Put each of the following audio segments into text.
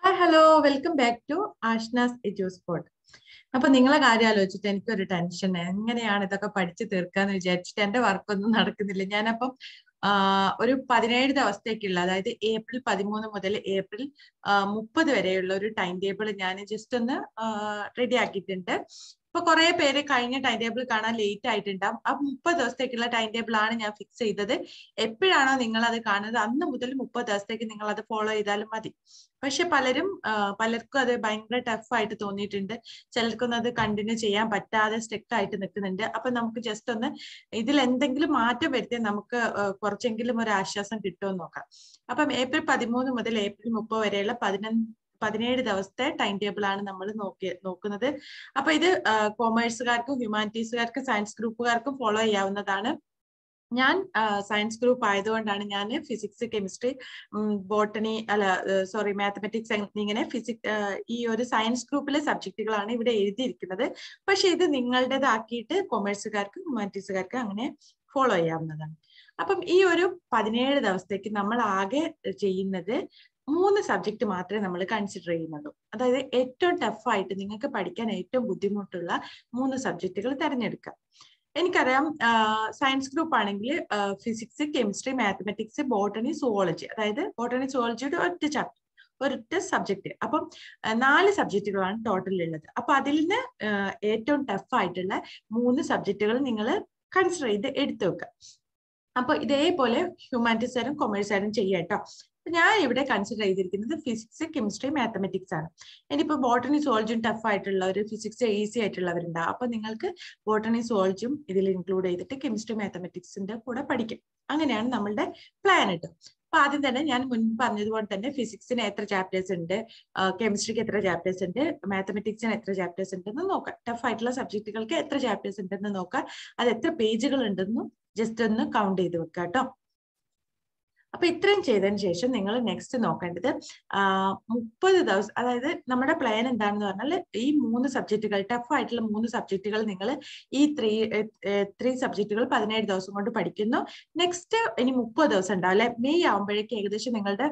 Hi hello welcome back to Ashna's edu spot അപ്പൊ നിങ്ങളെ കാര്യം ആലോചിച്ചിട്ട് എനിക്കൊരു ടെൻഷൻ എങ്ങനെയാണ് ഇതൊക്കെ പഠിച്ചു തീർക്കാന്ന് വിചാരിച്ചിട്ട് എന്റെ വർക്കൊന്നും നടക്കുന്നില്ല ഞാനപ്പം ആ, ഒരു പതിനേഴ് ദിവസത്തേക്കുള്ള അതായത് ഏപ്രിൽ പതിമൂന്ന് മുതൽ ഏപ്രിൽ മുപ്പത് വരെയുള്ള ഒരു ടൈം ടേബിൾ ഞാൻ ജസ്റ്റ് ഒന്ന് റെഡി ആക്കിയിട്ടുണ്ട് ഇപ്പൊ കുറെ പേര് കഴിഞ്ഞ ടൈം ടേബിൾ കാണാൻ ലേറ്റ് ആയിട്ടുണ്ടാവും ആ മുപ്പത് ദിവസത്തേക്കുള്ള ടൈം ടേബിൾ ആണ് ഞാൻ ഫിക്സ് ചെയ്തത് എപ്പോഴാണോ നിങ്ങൾ അത് കാണുന്നത് അന്ന് മുതൽ മുപ്പത് ദിവസത്തേക്ക് നിങ്ങൾ അത് ഫോളോ ചെയ്താലും മതി പക്ഷെ പലരും ആ, പലർക്കും അത് ഭയങ്കര ടഫ് ആയിട്ട് തോന്നിയിട്ടുണ്ട് ചിലർക്കൊന്നും അത് കണ്ടിന്യൂ ചെയ്യാൻ പറ്റാതെ സ്റ്റെക്ക് ആയിട്ട് നിൽക്കുന്നുണ്ട് അപ്പൊ നമുക്ക് ജസ്റ്റ് ഒന്ന് ഇതിൽ എന്തെങ്കിലും മാറ്റം വരുത്തിയാൽ നമുക്ക് ആ, കുറച്ചെങ്കിലും ഒരു ആശ്വാസം കിട്ടുമെന്ന് നോക്കാം അപ്പം ഏപ്രിൽ പതിമൂന്ന് മുതൽ ഏപ്രിൽ മുപ്പത് വരെയുള്ള പതിനഞ്ച് പതിനേഴ് ദിവസത്തെ ടൈം ടേബിൾ ആണ് നമ്മൾ നോക്കി നോക്കുന്നത് അപ്പൊ ഇത് കോമേഴ്സുകാർക്കും ഹ്യൂമാനിറ്റീസുകാർക്കും സയൻസ് ഗ്രൂപ്പുകാർക്കും ഫോളോ ചെയ്യാവുന്നതാണ് ഞാൻ സയൻസ് ഗ്രൂപ്പ് ആയതുകൊണ്ടാണ് ഞാൻ ഫിസിക്സ് കെമിസ്ട്രി ബോട്ടണി അല്ല സോറി മാത്തമെറ്റിക്സ് ഇങ്ങനെ ഫിസിക്സ് ഈ ഒരു സയൻസ് ഗ്രൂപ്പിലെ സബ്ജക്റ്റുകളാണ് ഇവിടെ എഴുതിയിരിക്കുന്നത് പക്ഷെ ഇത് നിങ്ങളുടേതാക്കിയിട്ട് കൊമേഴ്സുകാർക്ക് ഹ്യൂമാനിറ്റീസുകാർക്ക് അങ്ങനെ ഫോളോ ചെയ്യാവുന്നതാണ് അപ്പം ഈ ഒരു പതിനേഴ് ദിവസത്തേക്ക് നമ്മൾ ആകെ ചെയ്യുന്നത് മൂന്ന് സബ്ജക്ട് മാത്രമേ നമ്മൾ കൺസിഡർ ചെയ്യുന്നുള്ളൂ അതായത് ഏറ്റവും ടഫായിട്ട് നിങ്ങൾക്ക് പഠിക്കാൻ ഏറ്റവും ബുദ്ധിമുട്ടുള്ള മൂന്ന് സബ്ജക്റ്റുകൾ തിരഞ്ഞെടുക്കുക എനിക്കറിയാം സയൻസ് ഗ്രൂപ്പ് ആണെങ്കിൽ physics chemistry mathematics botany zoology അതായത് ബോട്ടണി സുവോളജിയുടെ ഒറ്റ ചാപ്റ്റർ ഒരൊറ്റ സബ്ജക്ട് അപ്പം ആ, നാല് സബ്ജക്റ്റുകളാണ് ടോട്ടൽ ഉള്ളത് അപ്പൊ അതിൽ നിന്ന് ആ, ഏറ്റവും ടഫ് ആയിട്ടുള്ള മൂന്ന് സബ്ജക്റ്റുകൾ നിങ്ങൾ കൺസിഡർ ചെയ്ത് എടുത്തു വെക്കുക അപ്പൊ ഇതേപോലെ ഹ്യൂമാനിറ്റീസുകാരും കൊമേഴ്സുകാരും ചെയ്യാം കേട്ടോ അപ്പൊ ഞാൻ ഇവിടെ കൺസിഡർ ചെയ്തിരിക്കുന്നത് ഫിസിക്സ് കെമിസ്ട്രി മാത്തമെറ്റിക്സ് ആണ് ഇനിയിപ്പോ ബോട്ടണി സോൾജും ടഫ് ആയിട്ടുള്ളവർ ഫിസിക്സ് ഈസി ആയിട്ടുള്ളവരുണ്ടാവും അപ്പൊ നിങ്ങൾക്ക് ബോട്ടണി സോൾജും ഇതിൽ ഇൻക്ലൂഡ് ചെയ്തിട്ട് കെമിസ്ട്രി മാത്തമെറ്റിക്സിന്റെ കൂടെ പഠിക്കും അങ്ങനെയാണ് നമ്മളുടെ പ്ലാൻ കേട്ടോ അപ്പൊ ആദ്യം തന്നെ ഞാൻ മുൻപ് പറഞ്ഞതുപോലെ തന്നെ ഫിസിക്സിന് എത്ര ചാപ്റ്റേഴ്സ് ഉണ്ട് കെമിസ്ട്രിക്ക് എത്ര ചാപ്റ്റേഴ്സ് ഉണ്ട് മാത്തമെറ്റിക്സിന് എത്ര ചാപ്റ്റേഴ്സ് ഉണ്ടെന്ന് നോക്കാം ടഫ് ആയിട്ടുള്ള സബ്ജക്റ്റുകൾക്ക് എത്ര ചാപ്റ്റേഴ്സ് ഉണ്ടെന്ന് നോക്കാം അത് എത്ര പേജുകൾ ഉണ്ടെന്നും ജസ്റ്റ് ഒന്ന് കൗണ്ട് ചെയ്ത് വെക്കാം കേട്ടോ അപ്പൊ ഇത്രയും ചെയ്തതിന് ശേഷം നിങ്ങൾ നെക്സ്റ്റ് നോക്കേണ്ടത് മുപ്പത് ദിവസം അതായത് നമ്മുടെ പ്ലാൻ എന്താണെന്ന് പറഞ്ഞാൽ ഈ മൂന്ന് സബ്ജക്റ്റുകൾ ടഫ് ആയിട്ടുള്ള മൂന്ന് സബ്ജക്റ്റുകൾ നിങ്ങൾ ഈ ത്രീ ത്രീ സബ്ജക്റ്റുകൾ പതിനേഴ് ദിവസം കൊണ്ട് പഠിക്കുന്നു നെക്സ്റ്റ് ഇനി മുപ്പത് ദിവസം ഉണ്ടാവും അല്ലെ മെയ് ആകുമ്പോഴേക്ക് ഏകദേശം നിങ്ങളുടെ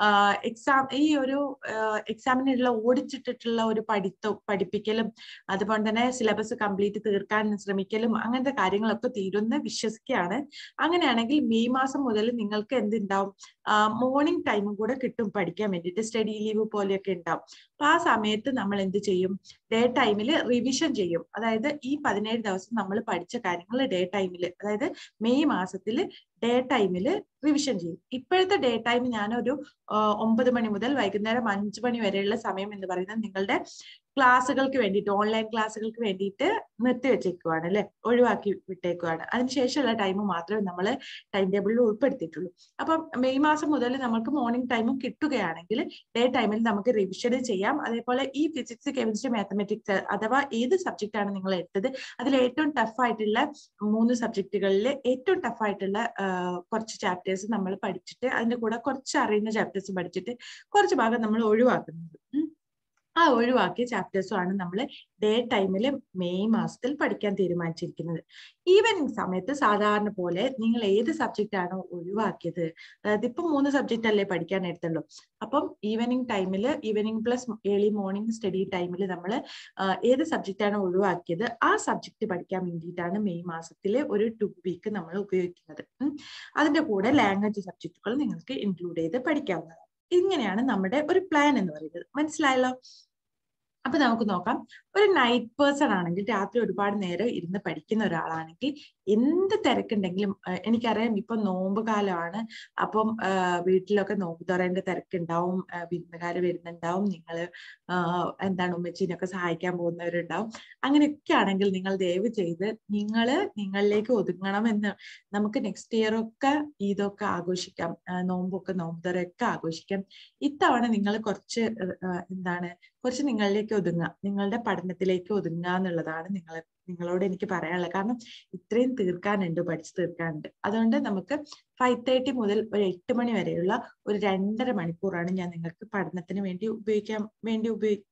എക്സാം ഈ ഒരു എക്സാമിനുള്ള ഓടിച്ചിട്ടിട്ടുള്ള ഒരു പഠിത്തവും പഠിപ്പിക്കലും അതുപോലെ തന്നെ സിലബസ് കംപ്ലീറ്റ് തീർക്കാൻ ശ്രമിക്കലും അങ്ങനത്തെ കാര്യങ്ങളൊക്കെ തീരുമെന്ന് വിശ്വസിക്കുകയാണ് അങ്ങനെയാണെങ്കിൽ മെയ് മാസം മുതൽ നിങ്ങൾക്ക് എന്തുണ്ടാവും മോർണിംഗ് ടൈമും കൂടെ കിട്ടും പഠിക്കാൻ വേണ്ടിയിട്ട് സ്റ്റഡി ലീവ് പോലെയൊക്കെ ഉണ്ടാവും അപ്പൊ ആ സമയത്ത് നമ്മൾ എന്ത് ചെയ്യും ഡേ ടൈമിൽ റിവിഷൻ ചെയ്യും അതായത് ഈ പതിനേഴ് ദിവസം നമ്മൾ പഠിച്ച കാര്യങ്ങൾ ഡേ ടൈമിൽ അതായത് മെയ് മാസത്തിൽ ഡേ ടൈമിൽ റിവിഷൻ ചെയ്യും ഇപ്പോഴത്തെ ഡേ ടൈം ഞാനൊരു ആ, ഒമ്പത് മണി മുതൽ വൈകുന്നേരം അഞ്ച് മണി വരെയുള്ള സമയം എന്ന് പറയുന്നത് നിങ്ങളുടെ ക്ലാസ്സുകൾക്ക് വേണ്ടിയിട്ട് ഓൺലൈൻ ക്ലാസ്സുകൾക്ക് വേണ്ടിയിട്ട് നിർത്തി വെച്ചേക്കുവാണ് അല്ലെ ഒഴിവാക്കി വിട്ടേക്കുവാണ് അതിനുശേഷമുള്ള ടൈം മാത്രമേ നമ്മൾ ടൈം ടേബിളിൽ ഉൾപ്പെടുത്തിയിട്ടുള്ളൂ അപ്പം മെയ് മാസം മുതൽ നമുക്ക് മോർണിംഗ് ടൈമും കിട്ടുകയാണെങ്കിൽ ഡേ ടൈമിൽ നമുക്ക് റിവിഷൻ ചെയ്യാം അതേപോലെ ഈ ഫിസിക്സ് കെമിസ്ട്രി മാത്തമെറ്റിക്സ് അഥവാ ഏത് സബ്ജക്റ്റ് ആണ് നിങ്ങൾ എടുത്തത് അതിൽ ഏറ്റവും ടഫ് ആയിട്ടുള്ള മൂന്ന് സബ്ജക്റ്റുകളിൽ ഏറ്റവും ടഫ് ആയിട്ടുള്ള ആ, കുറച്ച് ചാപ്റ്റേഴ്സ് നമ്മൾ പഠിച്ചിട്ട് അതിന്റെ കൂടെ കുറച്ച് അറിയുന്ന ചാപ്റ്റേഴ്സ് പഠിച്ചിട്ട് കുറച്ച് ഭാഗം നമ്മൾ ഒഴിവാക്കുന്നത് ഉം. ആ ഒഴിവാക്കിയ ചാപ്റ്റേഴ്സും ആണ് നമ്മൾ ഡേ ടൈമിൽ മെയ് മാസത്തിൽ പഠിക്കാൻ തീരുമാനിച്ചിരിക്കുന്നത് ഈവനിങ് സമയത്ത് സാധാരണ പോലെ നിങ്ങൾ ഏത് സബ്ജക്റ്റ് ആണോ ഒഴിവാക്കിയത് അതായത് ഇപ്പൊ മൂന്ന് സബ്ജക്റ്റ് അല്ലേ പഠിക്കാൻ എടുത്തുള്ളൂ അപ്പം ഈവനിങ് ടൈമിൽ evening plus early morning study ടൈമിൽ നമ്മൾ ഏത് സബ്ജക്റ്റ് ആണോ ഒഴിവാക്കിയത് ആ സബ്ജക്റ്റ് പഠിക്കാൻ വേണ്ടിയിട്ടാണ് മെയ് മാസത്തിൽ ഒരു ടു വീക്ക് നമ്മൾ ഉപയോഗിക്കുന്നത് ഉം. അതിന്റെ കൂടെ ലാംഗ്വേജ് സബ്ജക്റ്റുകൾ നിങ്ങൾക്ക് ഇൻക്ലൂഡ് ചെയ്ത് പഠിക്കാവുന്നതാണ് ഇങ്ങനെയാണ് നമ്മുടെ ഒരു പ്ലാൻ എന്ന് പറയുന്നത് മനസ്സിലായല്ലോ അപ്പൊ നമുക്ക് നോക്കാം ഒരു നൈറ്റ് പേഴ്സൺ ആണെങ്കിൽ രാത്രി ഒരുപാട് നേരം ഇരുന്ന് പഠിക്കുന്ന ഒരാളാണെങ്കിൽ എന്ത് തിരക്കുണ്ടെങ്കിലും ആ, എനിക്കറിയാം ഇപ്പൊ നോമ്പ് കാലമാണ് അപ്പം ആ, വീട്ടിലൊക്കെ നോമ്പ് തുറേന്റെ തിരക്കുണ്ടാവും ആ, വിരുന്നുകാര് വരുന്നുണ്ടാവും നിങ്ങൾ എന്താണ് ഉമ്മച്ചീനൊക്കെ സഹായിക്കാൻ പോകുന്നവരുണ്ടാവും അങ്ങനെയൊക്കെ ആണെങ്കിൽ നിങ്ങൾ ദയവ് ചെയ്ത് നിങ്ങൾ നിങ്ങളിലേക്ക് ഒതുങ്ങണമെന്ന് നമുക്ക് നെക്സ്റ്റ് ഇയർ ഒക്കെ ഇതൊക്കെ ആഘോഷിക്കാം ആ, നോമ്പൊക്കെ നോമ്പ് തുറയൊക്കെ ആഘോഷിക്കാം ഇത്തവണ നിങ്ങൾ കുറച്ച് ആ, എന്താണ് കുറച്ച് നിങ്ങളിലേക്ക് ഒതുങ്ങുക നിങ്ങളുടെ പഠനത്തിലേക്ക് ഒതുങ്ങുക എന്നുള്ളതാണ് നിങ്ങൾ നിങ്ങളോട് എനിക്ക് പറയാനുള്ളത് കാരണം ഇത്രയും തീർക്കാനുണ്ട് പഠിച്ചു തീർക്കാനുണ്ട് അതുകൊണ്ട് നമുക്ക് ഫൈവ് തേർട്ടി മുതൽ ഒരു എട്ട് മണി വരെയുള്ള ഒരു രണ്ടര മണിക്കൂറാണ് ഞാൻ നിങ്ങൾക്ക് പഠനത്തിന് വേണ്ടി ഉപയോഗിക്കാൻ വേണ്ടി ഉപയോഗി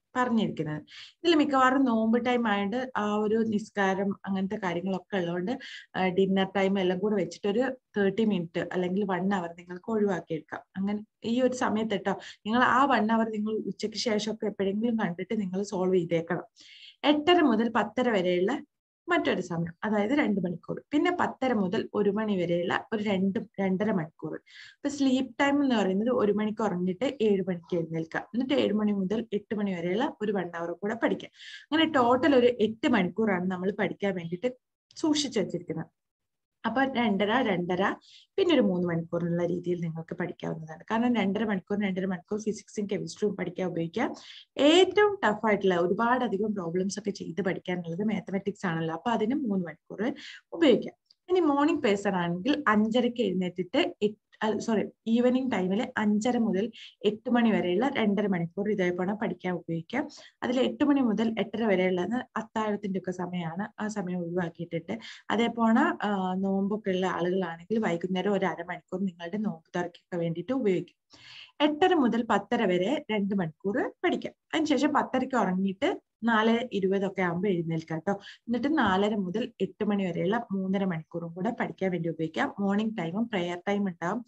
പറഞ്ഞിരിക്കുന്നത് ഇതിൽ മിക്കവാറും നോമ്പ് ടൈം ആയതുകൊണ്ട് ആ ഒരു നിസ്കാരം അങ്ങനത്തെ കാര്യങ്ങളൊക്കെ ഉള്ളതുകൊണ്ട് ഡിന്നർ ടൈം എല്ലാം കൂടെ വെച്ചിട്ട് ഒരു തേർട്ടി മിനിറ്റ് അല്ലെങ്കിൽ വൺ അവർ നിങ്ങൾക്ക് ഒഴിവാക്കിയെടുക്കാം അങ്ങനെ ഈ ഒരു സമയത്ത് കേട്ടോ നിങ്ങൾ ആ വൺ അവർ നിങ്ങൾ ഉച്ചയ്ക്ക് ശേഷമൊക്കെ എപ്പോഴെങ്കിലും കണ്ടിട്ട് നിങ്ങൾ സോൾവ് ചെയ്തേക്കണം എട്ടര മുതൽ പത്തര വരെയുള്ള മറ്റൊരു സമയം അതായത് രണ്ട് മണിക്കൂർ പിന്നെ പത്തര മുതൽ ഒരു മണി വരെയുള്ള ഒരു രണ്ട് രണ്ടര മണിക്കൂർ ഇപ്പൊ സ്ലീപ്പ് ടൈം എന്ന് പറയുന്നത് ഒരു മണിക്ക് ഉറങ്ങിയിട്ട് ഏഴ് മണിക്ക് എഴുന്നേൽക്കുക എന്നിട്ട് ഏഴ് മണി മുതൽ എട്ട് മണി വരെയുള്ള ഒരു വൺ അവർ കൂടെ പഠിക്കുക അങ്ങനെ ടോട്ടൽ ഒരു എട്ട് മണിക്കൂറാണ് നമ്മൾ പഠിക്കാൻ വേണ്ടിയിട്ട് സൂക്ഷിച്ചു വെച്ചിരിക്കുന്നത് അപ്പൊ രണ്ടര രണ്ടര പിന്നെ ഒരു മൂന്ന് മണിക്കൂറിനുള്ള രീതിയിൽ നിങ്ങൾക്ക് പഠിക്കാവുന്നതാണ് കാരണം രണ്ടര മണിക്കൂർ രണ്ടര മണിക്കൂർ ഫിസിക്സും കെമിസ്ട്രിയും പഠിക്കാൻ ഉപയോഗിക്കാം ഏറ്റവും ടഫ് ആയിട്ടുള്ള ഒരുപാട് അധികം പ്രോബ്ലംസ് ഒക്കെ ചെയ്ത് പഠിക്കാനുള്ളത് മാത്തമാറ്റിക്സ് ആണല്ലോ അപ്പൊ അതിന് മൂന്ന് മണിക്കൂർ ഉപയോഗിക്കാം ഇനി മോർണിംഗ് പേഴ്സൺ ആണെങ്കിൽ അഞ്ചരക്ക് എഴുന്നേറ്റിട്ട് സോറി ഈവനിങ് ടൈമിൽ അഞ്ചര മുതൽ എട്ട് മണി വരെയുള്ള രണ്ടര മണിക്കൂർ ഇതേപോലെ പഠിക്കാൻ ഉപയോഗിക്കാം അതിൽ എട്ട് മണി മുതൽ എട്ടര വരെയുള്ളത് അത്താഴത്തിന്റെ ഒക്കെ സമയമാണ് ആ സമയം ഒഴിവാക്കിയിട്ടിട്ട് അതേപോലെ നോമ്പൊക്കെ ഉള്ള ആളുകളാണെങ്കിൽ വൈകുന്നേരം ഒരു അരമണിക്കൂർ നിങ്ങളുടെ നോമ്പ് തുറക്കൊക്കെ വേണ്ടിയിട്ട് ഉപയോഗിക്കും എട്ടര മുതൽ പത്തര വരെ രണ്ട് മണിക്കൂർ പഠിക്കാം അതിനുശേഷം പത്തരയ്ക്ക് ഉറങ്ങിയിട്ട് നാല് ഇരുപതൊക്കെ ആകുമ്പോൾ എഴുന്നേൽക്കാം കേട്ടോ എന്നിട്ട് നാലര മുതൽ എട്ട് മണി വരെയുള്ള മൂന്നര മണിക്കൂറും കൂടെ പഠിക്കാൻ വേണ്ടി ഉപയോഗിക്കാം മോർണിംഗ് ടൈമും പ്രെയർ ടൈം ഉണ്ടാവും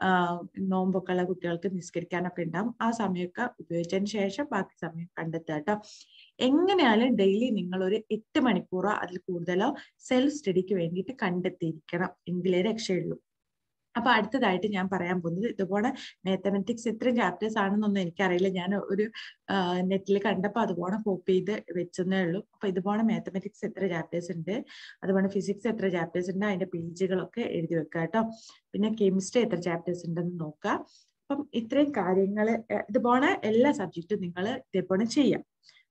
നോമ്പൊക്കെ ഉള്ള കുട്ടികൾക്ക് നിസ്കരിക്കാനൊക്കെ ഉണ്ടാവും ആ സമയമൊക്കെ ഉപയോഗിച്ചതിന് ശേഷം ബാക്കി സമയം കണ്ടെത്തുക കേട്ടോ എങ്ങനെയാലും ഡെയിലി നിങ്ങൾ ഒരു എട്ട് മണിക്കൂറോ അതിൽ കൂടുതലോ സെൽഫ് സ്റ്റഡിക്ക് വേണ്ടിയിട്ട് കണ്ടെത്തിയിരിക്കണം എങ്കിലേ രക്ഷയുള്ളൂ അപ്പൊ അടുത്തതായിട്ട് ഞാൻ പറയാൻ പോകുന്നത് ഇതുപോലെ മാത്തമെറ്റിക്സ് ഇത്രയും ചാപ്റ്റേഴ്സ് ആണെന്നൊന്നും എനിക്കറിയില്ല ഞാൻ ഒരു നെറ്റിൽ കണ്ടപ്പോൾ അതുപോലെ കോപ്പി ചെയ്ത് വെച്ചെന്നേ ഉള്ളൂ അപ്പൊ ഇതുപോലെ മാത്തമെറ്റിക്സ് എത്ര ചാപ്റ്റേഴ്സ് ഉണ്ട് അതുപോലെ ഫിസിക്സ് എത്ര ചാപ്റ്റേഴ്സ് ഉണ്ട് അതിന്റെ പേജുകളൊക്കെ എഴുതി വെക്കുക കേട്ടോ പിന്നെ കെമിസ്ട്രി എത്ര ചാപ്റ്റേഴ്സ് ഉണ്ടെന്ന് നോക്കുക അപ്പം ഇത്രയും കാര്യങ്ങൾ ഇതുപോലെ എല്ലാ സബ്ജക്റ്റും നിങ്ങൾ ഇതേപോലെ ചെയ്യാം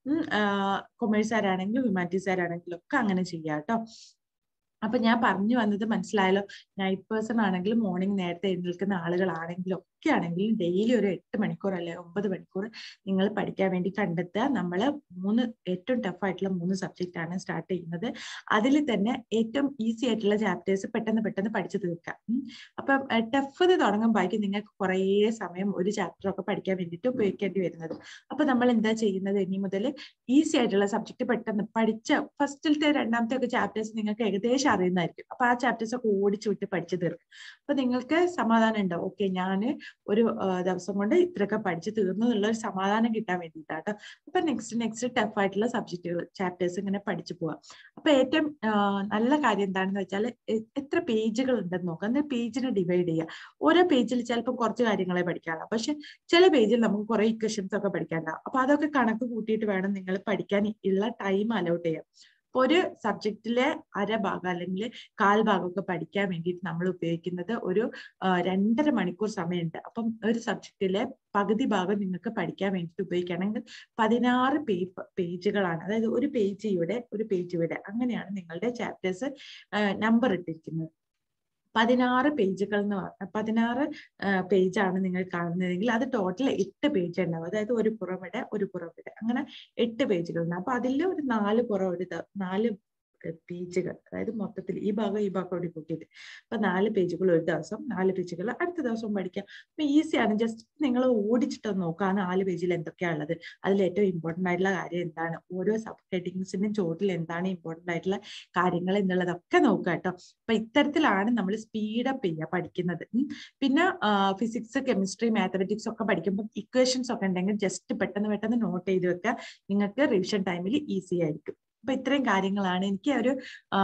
കൊമേഴ്സുകാരാണെങ്കിലും ഹ്യൂമാനിറ്റീസുകാരാണെങ്കിലും ഒക്കെ അങ്ങനെ ചെയ്യാം കേട്ടോ അപ്പൊ ഞാൻ പറഞ്ഞു വന്നത് മനസ്സിലായല്ലോ നൈറ്റ് പേഴ്സൺ ആണെങ്കിലും മോർണിംഗ് നേരത്തെ എഴുന്നേൽക്കുന്ന ആളുകളാണെങ്കിലും ഒക്കെ ആണെങ്കിലും ഡെയിലി ഒരു എട്ട് മണിക്കൂർ അല്ലെ ഒമ്പത് മണിക്കൂർ നിങ്ങൾ പഠിക്കാൻ വേണ്ടി കണ്ടെത്തുക നമ്മൾ മൂന്ന് ഏറ്റവും ടഫ് ആയിട്ടുള്ള മൂന്ന് സബ്ജക്റ്റ് ആണ് സ്റ്റാർട്ട് ചെയ്യുന്നത് അതിൽ തന്നെ ഏറ്റവും ഈസി ആയിട്ടുള്ള ചാപ്റ്റേഴ്സ് പെട്ടെന്ന് പെട്ടെന്ന് പഠിച്ചു തീർക്കാം അപ്പൊ ടഫ് തുടങ്ങുമ്പോഴേക്കും നിങ്ങൾക്ക് കുറേ സമയം ഒരു ചാപ്റ്റർ ഒക്കെ പഠിക്കാൻ വേണ്ടിയിട്ട് ഉപയോഗിക്കേണ്ടി വരുന്നത് അപ്പൊ നമ്മൾ എന്താ ചെയ്യുന്നത് ഇനി മുതൽ ഈസി ആയിട്ടുള്ള സബ്ജക്ട് പെട്ടെന്ന് പഠിച്ച ഫസ്റ്റിലത്തെ രണ്ടാമത്തെ ഒക്കെ ചാപ്റ്റേഴ്സ് നിങ്ങൾക്ക് ഏകദേശം അറിയുന്നതായിരിക്കും അപ്പൊ ആ ചാപ്റ്റേഴ്സ് ഒക്കെ ഓടിച്ചു വിട്ട് പഠിച്ചു തീർക്കും അപ്പൊ നിങ്ങൾക്ക് സമാധാനം ഉണ്ടാവും ഓക്കെ ഞാൻ ഒരു ദിവസം കൊണ്ട് ഇത്രയൊക്കെ പഠിച്ചു തീർന്നു എന്നുള്ള ഒരു സമാധാനം കിട്ടാൻ വേണ്ടിയിട്ടാട്ടോ അപ്പൊ നെക്സ്റ്റ് നെക്സ്റ്റ് ടഫ് ആയിട്ടുള്ള സബ്ജക്റ്റുകൾ ചാപ്റ്റേഴ്സ് ഇങ്ങനെ പഠിച്ചു പോവാം അപ്പൊ ഏറ്റവും നല്ല കാര്യം എന്താണെന്ന് വെച്ചാൽ എത്ര പേജുകൾ ഉണ്ടെന്ന് നോക്കാം എന്നിട്ട് പേജിനെ ഡിവൈഡ് ചെയ്യുക ഓരോ പേജിൽ ചിലപ്പോൾ കുറച്ച് കാര്യങ്ങളെ പഠിക്കാനുള്ളൂ പക്ഷെ ചില പേജിൽ നമുക്ക് കുറെ ഇക്വഷൻസ് ഒക്കെ പഠിക്കാനുണ്ടാവും അപ്പൊ അതൊക്കെ കണക്ക് കൂട്ടിയിട്ട് വേണം നിങ്ങൾ പഠിക്കാൻ ഉള്ള ടൈം അലോട്ട് ചെയ്യാം ഒരു സബ്ജക്റ്റിലെ അരഭാഗം അല്ലെങ്കിൽ കാൽഭാഗമൊക്കെ പഠിക്കാൻ വേണ്ടിയിട്ട് നമ്മൾ ഉപയോഗിക്കുന്നത് ഒരു രണ്ടര മണിക്കൂർ സമയമുണ്ട് അപ്പം ഒരു സബ്ജക്റ്റിലെ പകുതി ഭാഗം നിങ്ങൾക്ക് പഠിക്കാൻ വേണ്ടിയിട്ട് ഉപയോഗിക്കുകയാണെങ്കിൽ പതിനാറ് പേ പേജുകളാണ് അതായത് ഒരു പേജ് ഇവിടെ ഒരു പേജ് ഇവിടെ അങ്ങനെയാണ് നിങ്ങളുടെ ചാപ്റ്റേഴ്സ് നമ്പർ ഇട്ടിരിക്കുന്നത് പതിനാറ് പേജുകൾ എന്ന് പറഞ്ഞ പതിനാറ് പേജാണ് നിങ്ങൾ കാണുന്നതെങ്കിൽ അത് ടോട്ടൽ എട്ട് പേജ് ഉണ്ടാവും അതായത് ഒരു പുറമിടെ ഒരു പുറമിടെ അങ്ങനെ എട്ട് പേജുകൾ ഉണ്ട് അപ്പൊ അതിൽ ഒരു നാല് പുറം ഒരു നാല് പേജുകൾ അതായത് മൊത്തത്തിൽ ഈ ഭാഗം ഈ ഭാഗം കൂടി കൂട്ടിയിട്ട് അപ്പൊ നാല് പേജുകൾ ഒരു ദിവസം നാല് പേജുകൾ അടുത്ത ദിവസം പഠിക്കാം അപ്പൊ ഈസിയാണ് ജസ്റ്റ് നിങ്ങൾ ഓടിച്ചിട്ട് നോക്കുക ആ നാല് പേജിൽ എന്തൊക്കെയാ ഉള്ളത് അതിൽ ഏറ്റവും ഇമ്പോർട്ടന്റ് ആയിട്ടുള്ള കാര്യം എന്താണ് ഓരോ സബ് ഹെഡിങ്സിന്റെയും ചോട്ടിൽ എന്താണ് ഇമ്പോർട്ടന്റ് ആയിട്ടുള്ള കാര്യങ്ങൾ എന്നുള്ളതൊക്കെ നോക്കുക കേട്ടോ അപ്പൊ ഇത്തരത്തിലാണ് നമ്മൾ സ്പീഡപ്പ് ചെയ്യുക പഠിക്കുന്നത് പിന്നെ ഫിസിക്സ് കെമിസ്ട്രി മാത്തമെറ്റിക്സ് ഒക്കെ പഠിക്കുമ്പോൾ ഇക്വേഷൻസ് ഒക്കെ ഉണ്ടെങ്കിൽ ജസ്റ്റ് പെട്ടെന്ന് പെട്ടെന്ന് നോട്ട് ചെയ്ത് വെക്കുക നിങ്ങൾക്ക് റിവിഷൻ ടൈമിൽ ഈസി ആയിരിക്കും അപ്പൊ ഇത്രയും കാര്യങ്ങളാണ് എനിക്ക് ഒരു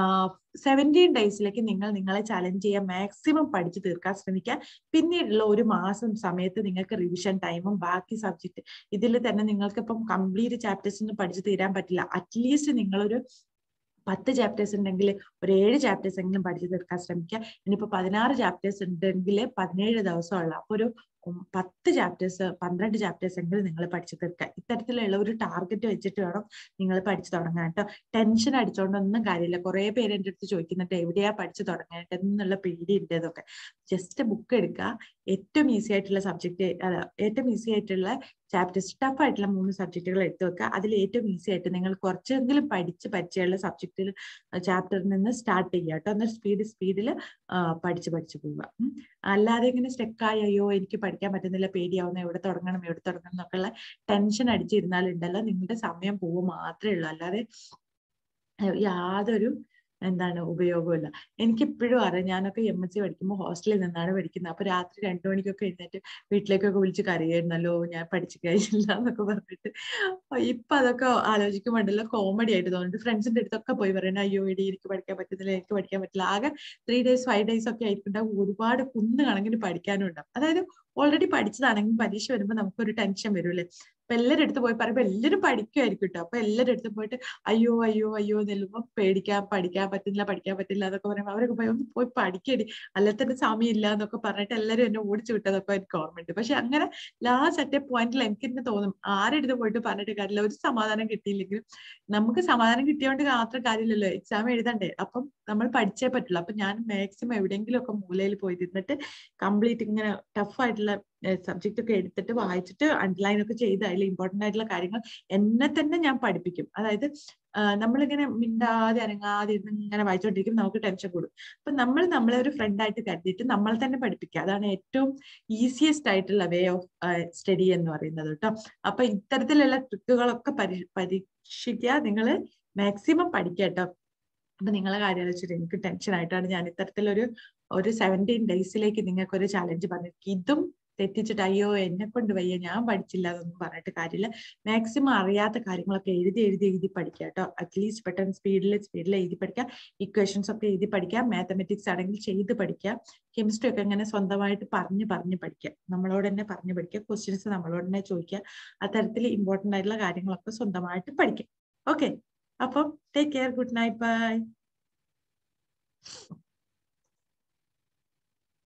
സെവൻറ്റീൻ ഡേയ്സിലേക്ക് നിങ്ങൾ നിങ്ങളെ ചലഞ്ച് ചെയ്യാൻ മാക്സിമം പഠിച്ചു തീർക്കാൻ ശ്രമിക്കുക പിന്നീടുള്ള ഒരു മാസം സമയത്ത് നിങ്ങൾക്ക് റിവിഷൻ ടൈമും ബാക്കി സബ്ജക്ട് ഇതിൽ തന്നെ നിങ്ങൾക്ക് ഇപ്പം കംപ്ലീറ്റ് ചാപ്റ്റേഴ്സ് ഒന്നും പഠിച്ചു തീരാൻ പറ്റില്ല അറ്റ്ലീസ്റ്റ് നിങ്ങളൊരു പത്ത് ചാപ്റ്റേഴ്സ് ഉണ്ടെങ്കിൽ ഒരു ഏഴ് ചാപ്റ്റേഴ്സ് എങ്കിലും പഠിച്ചു തീർക്കാൻ ശ്രമിക്കുക ഇനിയിപ്പോ പതിനാറ് ചാപ്റ്റേഴ്സ് ഉണ്ടെങ്കിൽ പതിനേഴ് ദിവസമുള്ള അപ്പൊ ഒരു പത്ത് ചാപ്റ്റേഴ്സ് പന്ത്രണ്ട് ചാപ്റ്റേഴ്സ് എങ്കിലും നിങ്ങൾ പഠിച്ചു തീർക്കുക ഇത്തരത്തിലുള്ള ഒരു ടാർഗറ്റ് വെച്ചിട്ട് വേണം നിങ്ങൾ പഠിച്ചു തുടങ്ങാൻ കേട്ടോ ടെൻഷൻ അടിച്ചോണ്ടൊന്നും കാര്യമില്ല കുറെ പേര് എൻ്റെ അടുത്ത് ചോദിക്കുന്നുണ്ട് എവിടെയാ പഠിച്ചു തുടങ്ങേണ്ടത് എന്നുള്ള പേടി ഉണ്ട് ഇതൊക്കെ ജസ്റ്റ് ബുക്ക് എടുക്കുക ഏറ്റവും ഈസി ആയിട്ടുള്ള സബ്ജക്ട് ഏറ്റവും ഈസി ആയിട്ടുള്ള ചാപ്റ്റേഴ്സ് ടഫ് ആയിട്ടുള്ള മൂന്ന് സബ്ജക്റ്റുകൾ എടുത്തു വെക്കുക അതിൽ ഏറ്റവും ഈസി ആയിട്ട് നിങ്ങൾ കുറച്ചെങ്കിലും പഠിച്ച് പരിചയമുള്ള സബ്ജക്റ്റിൽ ചാപ്റ്ററിൽ നിന്ന് സ്റ്റാർട്ട് ചെയ്യുക കേട്ടോ എന്നാൽ സ്പീഡ് സ്പീഡിൽ പഠിച്ച് പഠിച്ച് പോവുക അല്ലാതെ ഇങ്ങനെ സ്റ്റെക്കായി അയ്യോ എനിക്ക് പഠിക്കാൻ പറ്റുന്നില്ല പേടിയാവുന്ന എവിടെ തുടങ്ങണം എവിടെ തുടങ്ങണം എന്നൊക്കെയുള്ള ടെൻഷൻ അടിച്ചിരുന്നാലുണ്ടല്ലോ നിങ്ങളുടെ സമയം പോവുക മാത്രമേ ഉള്ളൂ അല്ലാതെ യാതൊരു എന്താണ് ഉപയോഗമില്ല എനിക്ക് ഇപ്പോഴും അറിയാം ഞാനൊക്കെ എം എസ് സി പഠിക്കുമ്പോൾ ഹോസ്റ്റലിൽ നിന്നാണ് പഠിക്കുന്നത് അപ്പൊ രാത്രി രണ്ടു മണിക്കൊക്കെ എഴുന്നേറ്റ് വീട്ടിലേക്കൊക്കെ വിളിച്ച് കരയായിരുന്നല്ലോ ഞാൻ പഠിച്ചു കഴിഞ്ഞില്ല എന്നൊക്കെ പറഞ്ഞിട്ട് ഇപ്പൊ അതൊക്കെ ആലോചിക്കുമ്പോണ്ടല്ലോ കോമഡി ആയിട്ട് തോന്നുന്നുണ്ട് ഫ്രണ്ട്സിന്റെ അടുത്തൊക്കെ പോയി പറയണ അയ്യോ എടി എനിക്ക് പഠിക്കാൻ പറ്റുന്നില്ല എനിക്ക് പഠിക്കാൻ പറ്റില്ല ആകെ ത്രീ ഡേയ്സ് ഫൈവ് ഡേയ്സ് ഒക്കെ ആയിട്ടുണ്ടാവും ഒരുപാട് കുന്ന് കണക്കിന് പഠിക്കാനും ഉണ്ടാവും അതായത് ഓൾറെഡി പഠിച്ചതാണെങ്കിൽ പരീക്ഷ വരുമ്പോൾ നമുക്കൊരു ടെൻഷൻ വരും അപ്പൊ എല്ലാവരുടെ അടുത്ത് പോയി പറയുമ്പോ എല്ലാവരും പഠിക്കുമായിരിക്കും കേട്ടോ അപ്പൊ എല്ലാവരുടെ അടുത്ത് പോയിട്ട് അയ്യോ അയ്യോ അയ്യോ എന്ന് ചെല്ലുമ്പോൾ പേടിക്കാൻ പഠിക്കാൻ പറ്റില്ല പഠിക്കാൻ പറ്റില്ല എന്നൊക്കെ പറയുമ്പോൾ അവരൊക്കെ പോയി ഒന്ന് പോയി പഠിക്കടി അല്ലാതെ തന്നെ സമയം ഇല്ല എന്നൊക്കെ പറഞ്ഞിട്ട് എല്ലാവരും എന്നെ ഓടിച്ചു വിട്ടതൊക്കെ എനിക്ക് ഓർമ്മയുണ്ട് പക്ഷെ അങ്ങനെ ലാസ്റ്റ് അറ്റ പോയിന്റിൽ എനിക്ക് തന്നെ തോന്നും ആരുടെ അടുത്ത് പോയിട്ട് പറഞ്ഞിട്ട് കാര്യമില്ല ഒരു സമാധാനം കിട്ടിയില്ലെങ്കിലും നമുക്ക് സമാധാനം കിട്ടിയോണ്ട് മാത്രം കാര്യമില്ലല്ലോ എക്സാം എഴുതണ്ടേ അപ്പം നമ്മൾ പഠിച്ചേ പറ്റുള്ളൂ അപ്പൊ ഞാൻ മാക്സിമം എവിടെയെങ്കിലും ഒക്കെ മൂലയിൽ പോയി ഇരുന്നിട്ട് കംപ്ലീറ്റ് ഇങ്ങനെ ടഫ് ആയിട്ടുള്ള സബ്ജക്റ്റ് ഒക്കെ എടുത്തിട്ട് വായിച്ചിട്ട് അണ്ടർലൈൻ ഒക്കെ ചെയ്ത് അതിൽ ഇമ്പോർട്ടന്റ് ആയിട്ടുള്ള കാര്യങ്ങൾ എന്നെ തന്നെ ഞാൻ പഠിപ്പിക്കും അതായത് നമ്മളിങ്ങനെ മിണ്ടാതെ അനങ്ങാതെ ഇരുന്ന് ഇങ്ങനെ വായിച്ചുകൊണ്ടിരിക്കും നമുക്ക് ടെൻഷൻ കൂടും അപ്പൊ നമ്മൾ നമ്മളെ ഒരു ഫ്രണ്ട് ആയിട്ട് കരുതിയിട്ട് നമ്മൾ തന്നെ പഠിപ്പിക്കുക അതാണ് ഏറ്റവും ഈസിയസ്റ്റ് ആയിട്ടുള്ള വേ ഓഫ് സ്റ്റഡി എന്ന് പറയുന്നത് കേട്ടോ അപ്പൊ ഇത്തരത്തിലുള്ള ട്രിക്കുകളൊക്കെ പരി പരീക്ഷിക്കുക നിങ്ങൾ മാക്സിമം പഠിക്കുക കേട്ടോ അപ്പൊ നിങ്ങളെ കാര്യം ആലോചിച്ചിട്ട് എനിക്ക് ടെൻഷൻ ആയിട്ടാണ് ഞാൻ ഇത്തരത്തിലൊരു ഒരു സെവൻറ്റീൻ ഡേയ്സിലേക്ക് നിങ്ങൾക്ക് ഒരു ചലഞ്ച് പറഞ്ഞിട്ട് ഇതും തെറ്റിച്ചിട്ട് അയ്യോ എന്നെ കൊണ്ട് വയ്യ ഞാൻ പഠിച്ചില്ല എന്നൊന്നും പറഞ്ഞിട്ട് കാര്യമില്ല മാക്സിമം അറിയാത്ത കാര്യങ്ങളൊക്കെ എഴുതി എഴുതി എഴുതി പഠിക്കുക കേട്ടോ അറ്റ്ലീസ്റ്റ് പെട്ടെന്ന് സ്പീഡിൽ സ്പീഡിൽ എഴുതി പഠിക്കുക ഇക്വേഷൻസ് ഒക്കെ എഴുതി പഠിക്കുക മാത്തമെറ്റിക്സ് ആണെങ്കിൽ ചെയ്ത് പഠിക്കുക കെമിസ്ട്രി ഒക്കെ ഇങ്ങനെ സ്വന്തമായിട്ട് പറഞ്ഞ് പറഞ്ഞ് പഠിക്കുക നമ്മളോട് തന്നെ പറഞ്ഞ് പഠിക്കുക ക്വസ്റ്റ്യൻസ് നമ്മളോട് തന്നെ ചോദിക്കുക അത്തരത്തിൽ ഇമ്പോർട്ടൻ്റ് ആയിട്ടുള്ള കാര്യങ്ങളൊക്കെ സ്വന്തമായിട്ട് പഠിക്കുക ഓക്കെ അപ്പം take care good night by